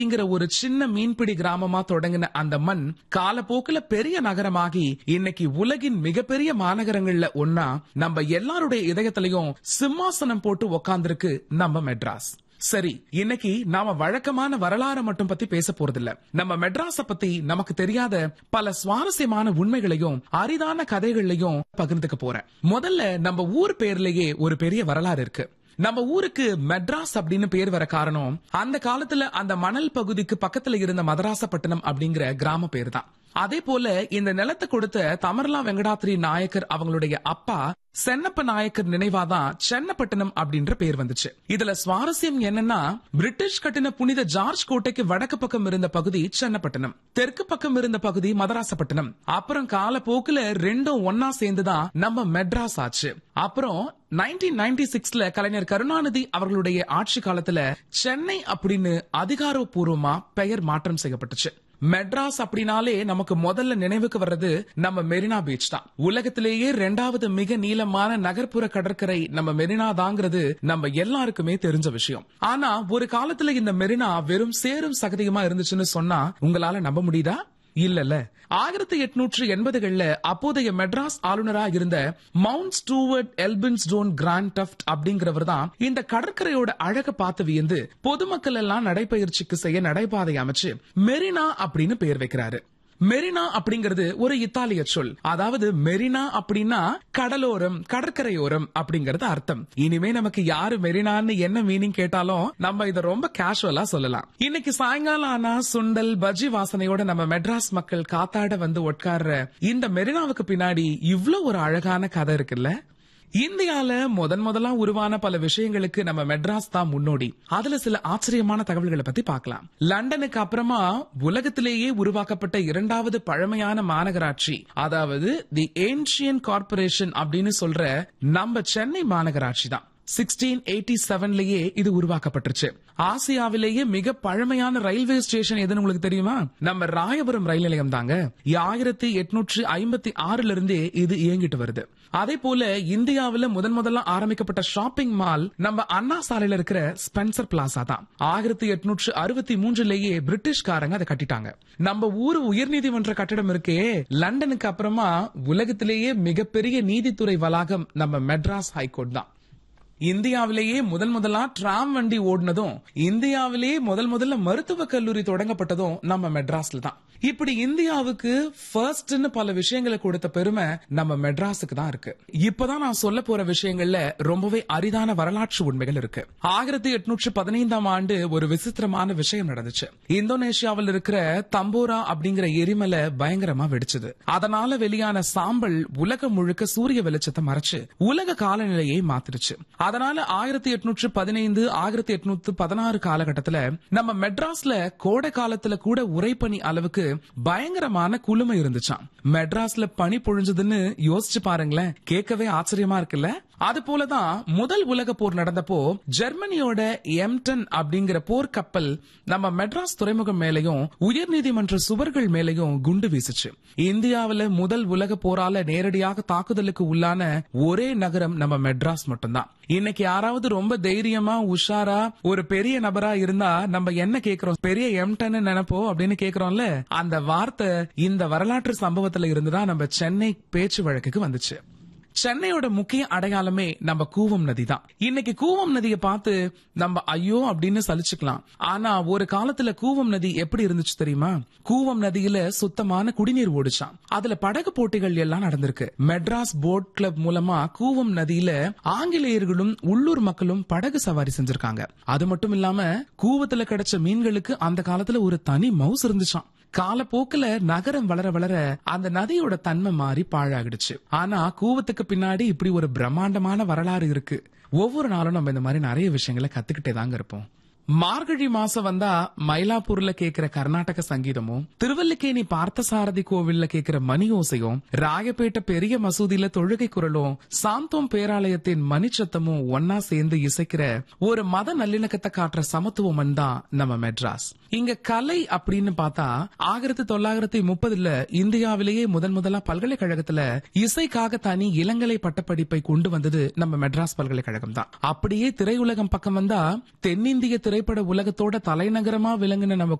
ங்கிற ஒரு சின்ன மீன்பிடி கிராமமா தொடங்கின அந்த மண் காலப்போக்குல பெரிய நகரமாகி இன்னைக்கு உலகின் மிகப்பெரிய மாநகரங்கள்ல ஒன்னா நம்ம எல்லாருடைய இதயத்திலையும் சிம்மாசனம் போட்டு உக்காந்துருக்கு நம்ம மெட்ராஸ் சரி இன்னைக்கு நாம வழக்கமான வரலாறு மட்டும் பத்தி பேச போறதில்ல நம்ம மெட்ராஸ பத்தி நமக்கு தெரியாத பல சுவாரஸ்யமான உண்மைகளையும் அரிதான கதைகளையும் பகிர்ந்துக்க போறேன் முதல்ல நம்ம ஊர் பேர்லயே ஒரு பெரிய வரலாறு இருக்கு நம்ம ஊருக்கு மெட்ராஸ் அப்படின்னு பேர் வர காரணம் அந்த காலத்துல அந்த மணல் பகுதிக்கு பக்கத்துல இருந்த மதராசப்பட்டினம் அப்படிங்கிற கிராம பேர் தான் அதே போல இந்த நிலத்தை கொடுத்த தமர்லா வெங்கடாத்ரி நாயக்கர் அவங்களுடைய அப்பா சென்னப்ப நாயக்கர் நினைவாதான் சென்னப்பட்டினம் அப்படின்ற பேர் வந்துச்சு இதுல சுவாரஸ்யம் என்னன்னா பிரிட்டிஷ் கட்டின புனித ஜார்ஜ் கோட்டைக்கு வடக்கு பக்கம் இருந்த பகுதி சென்னப்பட்டினம் தெற்கு பக்கம் இருந்த பகுதி மதராசப்பட்டினம் அப்புறம் காலப்போக்குல ரெண்டும் ஒன்னா சேர்ந்துதான் நம்ம மெட்ராஸ் ஆச்சு அப்புறம் நைன்டீன் நைன்டி சிக்ஸ்ல கலைஞர் கருணாநிதி அவர்களுடைய ஆட்சி காலத்துல சென்னை அப்படின்னு அதிகாரப்பூர்வமா பெயர் மாற்றம் செய்யப்பட்டுச்சு மெட்ராஸ் அப்படின்னாலே நமக்கு முதல்ல நினைவுக்கு வர்றது நம்ம மெரினா பீச் தான் உலகத்திலேயே ரெண்டாவது மிக நீளமான நகர்ப்புற கடற்கரை நம்ம மெரினா தாங்கிறது நம்ம எல்லாருக்குமே தெரிஞ்ச விஷயம் ஆனா ஒரு காலத்துல இந்த மெரினா வெறும் சேரும் சகதியுமா இருந்துச்சுன்னு சொன்னா உங்களால நம்ப முடியுதா இல்லல்ல ஆயிரத்தி எட்நூற்று எண்பதுகள்ல அப்போதைய மெட்ராஸ் ஆளுநரா இருந்த Mountstuart Elphinstone Grant Duff அப்படிங்கிறவர் தான் இந்த கடற்கரையோட அழக பார்த்து வியந்து பொதுமக்கள் எல்லாம் நடைபயிற்சிக்கு செய்ய நடைபாதை அமைச்சு மெரினா அப்படின்னு பெயர் வைக்கிறாரு மெரினா அப்படிங்கிறது ஒரு இத்தாலிய சொல் அதாவது மெரினா அப்படின்னா கடலோரம் கடற்கரையோரம் அப்படிங்கறது அர்த்தம் இனிமே நமக்கு யாரு மெரினான்னு என்ன மீனிங் கேட்டாலும் நம்ம இத ரொம்ப கேஷுவலா சொல்லலாம் இன்னைக்கு சாயங்காலம் ஆனா சுண்டல் பஜ்ஜி வாசனையோட நம்ம மெட்ராஸ் மக்கள் காத்தாட வந்து உட்கார்ற இந்த மெரினாவுக்கு பின்னாடி இவ்ளோ ஒரு அழகான கதை இருக்குல்ல இந்தியால முதன் முதலா உருவான பல விஷயங்களுக்கு நம்ம மெட்ராஸ் தான் முன்னோடி அதுல சில ஆச்சரியமான தகவல்களை பத்தி பார்க்கலாம் லண்டனுக்கு அப்புறமா உலகத்திலேயே உருவாக்கப்பட்ட இரண்டாவது பழமையான மாநகராட்சி அதாவது தி ஏன்ஷியன் கார்பரேஷன் அப்படின்னு சொல்ற நம்ம சென்னை மாநகராட்சி தான் சிக்ஸ்டீன் எயிட்டி செவன்லயே இது உருவாக்கப்பட்டுருச்சு ஆசியாவிலேயே மிக பழமையான ரயில்வே ஸ்டேஷன் எதுன்னு உங்களுக்கு தெரியுமா நம்ம ராயபுரம் ரயில் நிலையம் தாங்க ஆயிரத்தி எட்நூற்று ஐம்பத்தி ஆறுல இருந்தே இது இயங்கிட்டு வருது அதே போல இந்தியாவில முதன் முதல்ல ஆரம்பிக்கப்பட்ட ஷாப்பிங் மால் நம்ம அண்ணா சாலையில இருக்கிற ஸ்பென்சர் பிளாசா தான் ஆயிரத்தி எட்நூற்று அறுபத்தி மூன்றுலயே பிரிட்டிஷ்காரங்க அதை கட்டிட்டாங்க நம்ம ஊர் உயர்நீதிமன்ற கட்டிடம் இருக்கே லண்டனுக்கு அப்புறமா உலகத்திலேயே மிகப்பெரிய நீதித்துறை வளாகம் நம்ம மெட்ராஸ் ஹைகோர்ட் தான் இந்தியாவிலேயே முதல் முதலா டிராம் வண்டி ஓடினதும் இந்தியாவிலேயே முதல் முதல்ல மருத்துவக் கல்லூரி தொடங்கப்பட்டதும் நம்ம மெட்ராஸ்ல தான் இப்படி இந்தியாவுக்கு ஃபர்ஸ்ட்னு பல விஷயங்களை கொடுத்த பெருமை நம்ம மெட்ராஸுக்கு தான் இருக்கு இப்பதான் நான் சொல்ல போற விஷயங்கள்ல ரொம்பவே அரிதான வரலாற்று உண்மைகள் இருக்கு ஆயிரத்தி எட்நூற்று பதினைந்தாம் ஆண்டு ஒரு விசித்திரமான விஷயம் நடந்துச்சு இந்தோனேஷியாவில் இருக்கிற தம்போரா அப்படிங்கிற எரிமலை பயங்கரமா வெடிச்சது அதனால வெளியான சாம்பல் உலகம் முழுக்க சூரிய வெளிச்சத்தை மறைச்சு உலக காலநிலையை மாத்திருச்சு அதனால ஆயிரத்தி எட்நூற்று பதினைந்து ஆயிரத்தி எட்நூத்து பதினாறு காலகட்டத்துல நம்ம மெட்ராஸ்ல கோடை காலத்துல கூட உரைப்பனி அளவுக்கு பயங்கரமான குளுமை இருந்துச்சாம் மெட்ராஸ்ல பனி பொழிஞ்சதுன்னு யோசிச்சு பாருங்களேன் கேட்கவே ஆச்சரியமா இருக்குல்ல அது போலதான் முதல் உலக போர் நடந்தப்போ ஜெர்மனியோட எம்டன் அப்படிங்கிற போர்க்கப்பல் நம்ம மெட்ராஸ் துறைமுகம் மேலையும் உயர்நீதிமன்ற சுவர்கள் மேலையும் குண்டு வீசுச்சு இந்தியாவில முதல் உலக போரால நேரடியாக தாக்குதலுக்கு உள்ளான ஒரே நகரம் நம்ம மெட்ராஸ் மட்டும்தான் இன்னைக்கு யாராவது ரொம்ப தைரியமா உஷாரா ஒரு பெரிய நபரா இருந்தா நம்ம என்ன கேக்குறோம் பெரிய எம்டன் நினைப்போம் அப்படின்னு கேக்குறோம்ல அந்த வார்த்தை இந்த வரலாற்று சம்பவத்துல இருந்துதான் நம்ம சென்னை பேச்சு வழக்குக்கு வந்துச்சு சென்னையோட முக்கிய அடையாளமே நம்ம கூவம் நதி தான் இன்னைக்கு கூவம் நதியை பார்த்து நம்ம ஐயோ அப்படின்னு சலிச்சுக்கலாம் ஆனா ஒரு காலத்துல கூவம் நதி எப்படி இருந்துச்சு தெரியுமா கூவம் நதியில சுத்தமான குடிநீர் ஓடிச்சான் அதுல படகு போட்டிகள் எல்லாம் நடந்திருக்கு மெட்ராஸ் போட் கிளப் மூலமா கூவம் நதியில ஆங்கிலேயர்களும் உள்ளூர் மக்களும் படகு சவாரி செஞ்சிருக்காங்க அது மட்டும் இல்லாம கூவத்துல கிடைச்ச மீன்களுக்கு அந்த காலத்துல ஒரு தனி மவுஸ் இருந்துச்சான் காலப்போக்குல நகரம் வளர வளர அந்த நதியோட தன்மை மாறி பாழாகிடுச்சு ஆனா கூவத்துக்கு பின்னாடி இப்படி ஒரு பிரம்மாண்டமான வரலாறு இருக்கு ஒவ்வொரு நாளும் நம்ம இந்த மாதிரி நிறைய விஷயங்களை கத்துக்கிட்டே தாங்க இருப்போம் மார்கழி மாசம் வந்தா மயிலாப்பூர்ல கேக்குற கர்நாடக சங்கீதமும் திருவல்லிக்கேணி பார்த்தசாரதி கோவில்ல கேக்குற மணி ஓசையும் ராயப்பேட்டை பெரிய மசூதியில தொழுகை குரலும் சாந்தோம் பேராலயத்தின் மணிச்சத்தமும் ஒன்னா சேர்ந்து இசைக்கிற ஒரு மத நல்லிணக்கத்தை காட்டுற சமத்துவம் தான் நம்ம மெட்ராஸ் இங்க கலை அப்படின்னு பார்த்தா ஆயிரத்தி தொள்ளாயிரத்தி முப்பதுல இந்தியாவிலேயே முதன் முதலா பல்கலைக்கழகத்துல இசைக்காக தனி இளங்கலை பட்டப்படிப்பை கொண்டு வந்தது நம்ம மெட்ராஸ் பல்கலைக்கழகம் தான் அப்படியே திரையுலகம் பக்கம் வந்தா தென்னிந்திய திரை திரைப்பட உலகத்தோட தலைநகரமா விளங்கின நம்ம